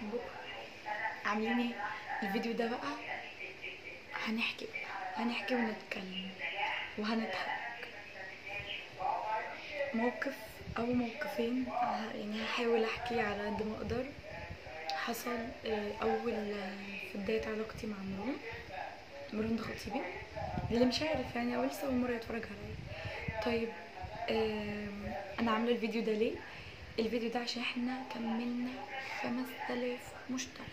بحبكم عاملين ايه الفيديو ده بقى هنحكي بقى هنحكي ونتكلم وهنضحك موقف او موقفين ه- يعني هحاول احكي على قد ما اقدر حصل آه، اول آه، في بدايه علاقتي مع مروان مروان ده خطيبي اللي مش عارف يعني او لسه اول مره يتفرج عليا طيب آم، انا عامله الفيديو ده ليه الفيديو ده عشان احنا كملنا 5000 مشترك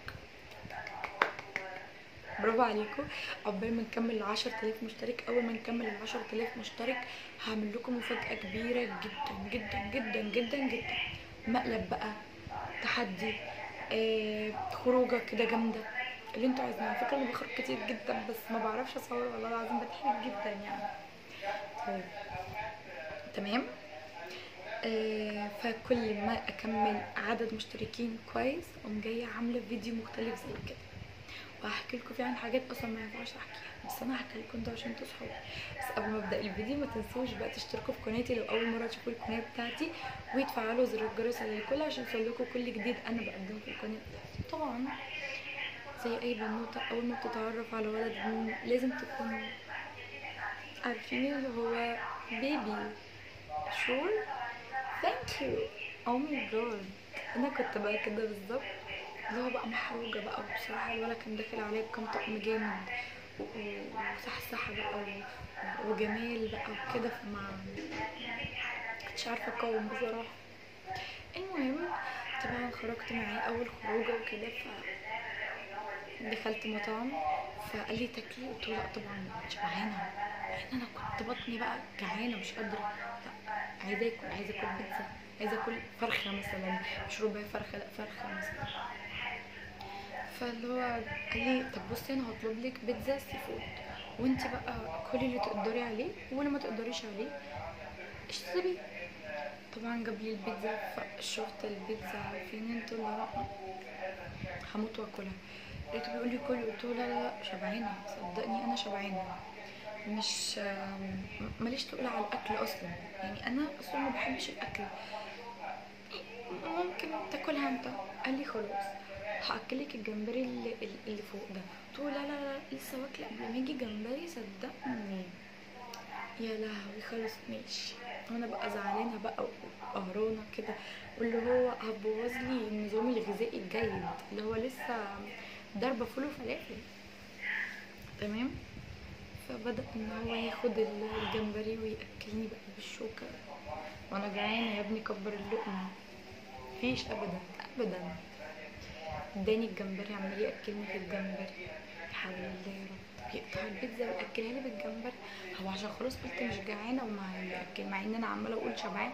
برافو عليكم عقبال ما نكمل ال 10000 مشترك اول ما نكمل ال 10000 مشترك هعمل لكم مفاجاه كبيره جدا جدا جدا جدا جدا مقلب بقى تحدي آه، خروجه كده جامده اللي انتوا عايزينه على فكره انا بخرج كتير جدا بس ما بعرفش اصور والله العظيم بتحرج جدا يعني طيب تمام آه فكل ما اكمل عدد مشتركين كويس اقوم جايه عامله فيديو مختلف زي كده وهحكي لكم فيه عن حاجات اصلا ما ينفعش احكيها بس انا هحكي لكم انتوا عشان انتوا صحابي بس قبل ما ابدا الفيديو ما تنسوش بقى تشتركوا في قناتي لو اول مره تشوفوا القناه بتاعتي وتفعلوا زر الجرس على الكل عشان يوصلكوا كل جديد انا بقدمه في القناه بتاعتي طبعا زي اي بنوته اول ما بتتعرف على ولد لازم تكونوا عارفين اللي هو بيبي شور ثانك يو او ماي جاد انا كنت بقى كده بالظبط اللي هو بقى محروجه بقى وبصراحه الولد كان داخل عليا بكام طقم جامد و- و- وصحصحه بقى و- وجمال بقى وكده فما كنتش عارفه اقاوم بصراحه المهم طبعا خرجت معاه اول خروجه وكده ف دخلت مطعم فقال لي تاكلي قلت له لا طبعا شبعانه لان انا كنت بطني بقى جعانه مش قادره لا عايزه اكل عايزه اكل بيتزا عايزه اكل فرخه مثلا مش ربع فرخه لا فرخه مثلا فاللي هو قال لي طب بصي انا هطلب لك بيتزا سي فود وانت بقى كلي اللي تقدري عليه واللي ما تقدريش عليه اشتري طبعا جاب لي البيتزا فشفت البيتزا عارفين انتوا اللي هو هموت واكلها لقيته بيقول لي كل قلت له لا لا لا شبعانه صدقني انا شبعانه مش آم، ماليش تقول على الاكل اصلا يعني انا اصلا ما بحبش الاكل ممكن تاكلها انت قال لي خلاص هاكلك الجمبري اللي, اللي فوق ده قلت له لا لا لا لسه واكله قبل ما يجي جمبري صدقني يا لهوي خلاص ماشي وانا بقى زعلانه بقى وقهرانه كده واللي هو هتبوظ لي النظام الغذائي الجيد اللي هو لسه ضربه فول وفلافل تمام فبدا ان هو ياخد ال- الجمبري وياكلني بقى بالشوكه وانا جعانه يا ابني كبر اللقمه مفيش ابدا ابدا اداني الجمبري عمال ياكلني في الجمبري لا حول الله يا رب يقطع البيتزا وياكلها لي بالجمبري هو عشان خلاص قلت مش جعانه وما ياكل مع ان انا عماله اقول شبعان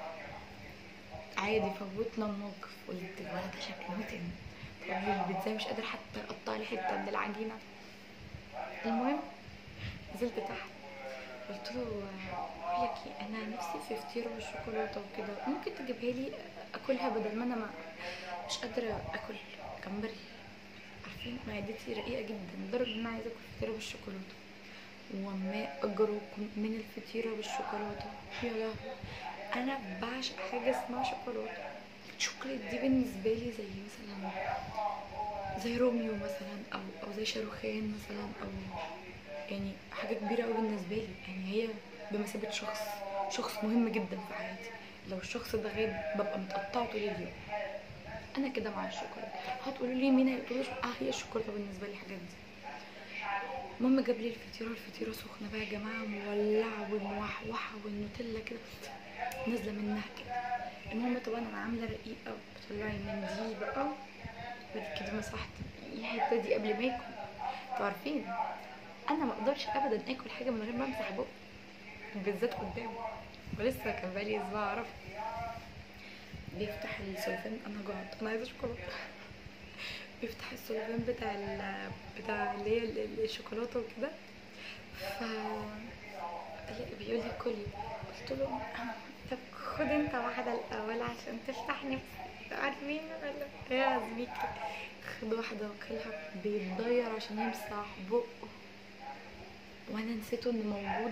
عادي فوتنا الموقف قلت الولد ده شكله متن طب البيتزا مش قادر حتى اقطع لي حته من العجينه المهم نزلت تحت قلت له بقول لك ايه انا نفسي في فطيره بالشوكولاته وكده ممكن تجيبها لي اكلها بدل ما انا ما مش قادره اكل جمبري عارفين معدتي رقيقه جدا لدرجه ان انا عايزه اكل فطيره بالشوكولاته وما اجركم من الفطيره بالشوكولاته يا لهوي انا بعشق حاجه اسمها شوكولاته الشوكولاته دي بالنسبه لي زي مثلا زي روميو مثلا او او زي شاروخان مثلا او يعني حاجه كبيره قوي بالنسبه لي يعني هي بمثابه شخص شخص مهم جدا في حياتي لو الشخص ده غاب ببقى متقطعه طول اليوم انا كده مع الشوكولاته هتقولوا لي مين هيقولوا اه هي الشوكولاته بالنسبه لي الحاجات دي المهم جاب لي الفطيره الفطيره سخنه بقى يا جماعه مولعه وموحوحه والنوتيلا كده نازله منها كده المهم طبعا انا عامله رقيقه بطلعي منديل بقى ودي كده مسحت الحته دي قبل ما اكل انتوا عارفين انا ما اقدرش ابدا اكل حاجه من غير ما امسح بقي بالذات قدامه ولسه كان بقالي اسبوع اعرف بيفتح السلفان انا جعت انا عايزه شوكولاته بيفتح السلفان بتاع ال بتاع اللي هي ال- ال- الشوكولاته وكده ف لا، بيقول لي كلي قلت له طب خد انت واحده الاول عشان تفتح نفسي عارفين ولا إيه يا زميكي خد واحده وكلها بيتضير عشان يمسح بقه وانا نسيته انه موجود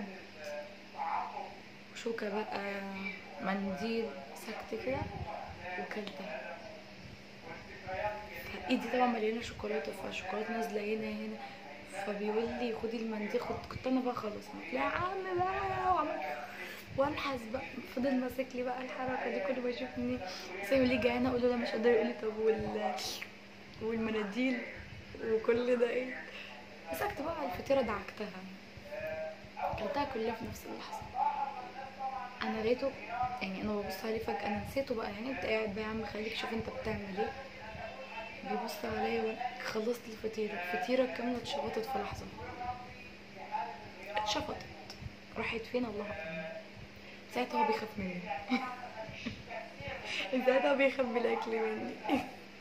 شوكة بقى منديل مسكت كده وكلتها ايدي طبعا مليانه شوكولاته فالشوكولاته نازله هنا هنا فبيقول لي خدي المنديل خد كنت انا بقى خلاص لا يا عم بقى وعمل والحس بقى فضل ماسك لي بقى الحركه دي كل ما يشوفني مثلا يقول لي جعانه اقول له لا مش قادر يقول لي طب وال والمناديل وكل ده ايه مسكت بقى على الفطيره دعكتها كلتها كلها في نفس اللحظه انا لقيته يعني انا ببص عليه فجاه انا نسيته بقى يعني انت قاعد بقى يا عم خليك شوف انت بتعمل ايه بيبص عليا وانا خلصت الفطيره الفطيره كامله اتشفطت في لحظه اتشفطت راحت فين الله اعلم ساعتها هو بيخاف مني ساعتها بيخبي الاكل مني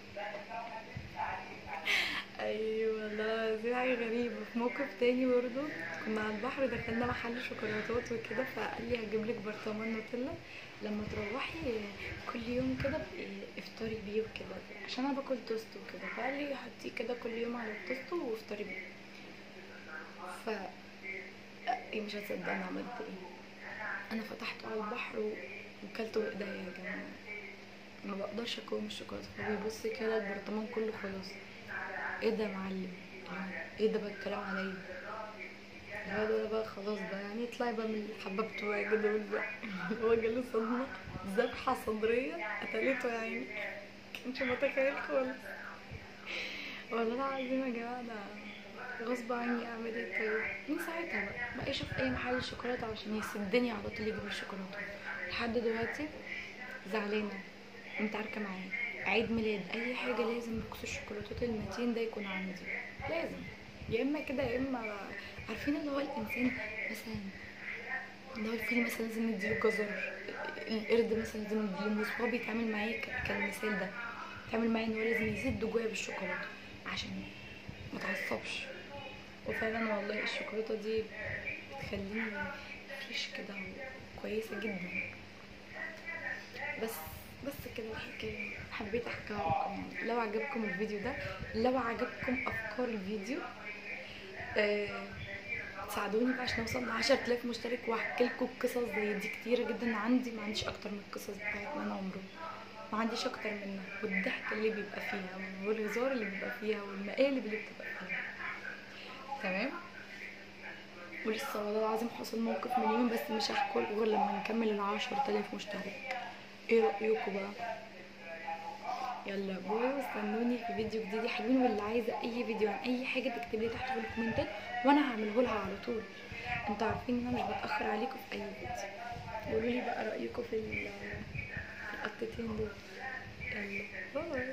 ايوه والله دي حاجه غريبه في موقف تاني برضه كنا على البحر دخلنا محل شوكولاتات وكده فقال لي هجيب لك برطمان نوتيلا لما تروحي كل يوم كده بقي افطري بيه وكده عشان انا باكل توست وكده فقال لي حطيه كده كل يوم على التوست وافطري بيه ف ايه مش هتصدق انا عملت ايه انا فتحته على البحر و... وكلته بايديا يا جماعه ما بقدرش اقاوم الشوكولاته فبيبص كده البرطمان كله خلاص ايه ده يا معلم ايه ده بقى الكلام عليا الواد ده بقى خلاص بقى يعني اطلعي بقى من الحبة بتوعي كده دول بقى هو جاله صدمة ذبحة صدرية قتلته يا عيني كانش متخيل خالص والله العظيم يا جماعة ده غصب عني اعمل ايه طيب من ساعتها بقى بقى يشوف اي محل شوكولاتة عشان يسدني على طول يجيب الشوكولاتة لحد دلوقتي زعلانة انت عارفة معايا عيد ميلاد اي حاجة لازم بوكس الشوكولاتات المتين ده يكون عندي لازم يا اما كده يا اما عارفين اللي هو الانسان مثلا اللي هو الفيل مثلا لازم نديله جزر القرد مثلا لازم نديله موز هو بيتعامل معايا ك- كالمثال ده بيتعامل معايا ان هو لازم يزيد جوايا بالشوكولاته عشان ما اتعصبش وفعلا والله الشوكولاته دي بتخليني فريش كده وكويسه جدا بس بس كده الحكايه حبيت احكيها لكم يعني لو عجبكم الفيديو ده لو عجبكم افكار الفيديو آه، تساعدوني بقى عشان اوصل ل 10000 مشترك واحكي لكم قصص زي دي كتيره جدا عندي ما عنديش اكتر من القصص بتاعت انا عمره ما عنديش اكتر منها والضحك اللي بيبقى فيها والهزار اللي بيبقى فيها والمقالب اللي بتبقى فيها تمام ولسه والله العظيم حصل موقف من يومين بس مش هحكوا لكم غير لما نكمل ال 10000 مشترك ايه رايكم بقى يلا باي واستنوني في فيديو جديد يا حلوين واللي عايزه اي فيديو عن اي حاجه تكتب لي تحت في الكومنتات وانا هعمله لها على طول انتوا عارفين ان انا مش بتاخر عليكم في اي فيديو قولوا لي بقى رايكم في ال- في القطتين دول يلا باي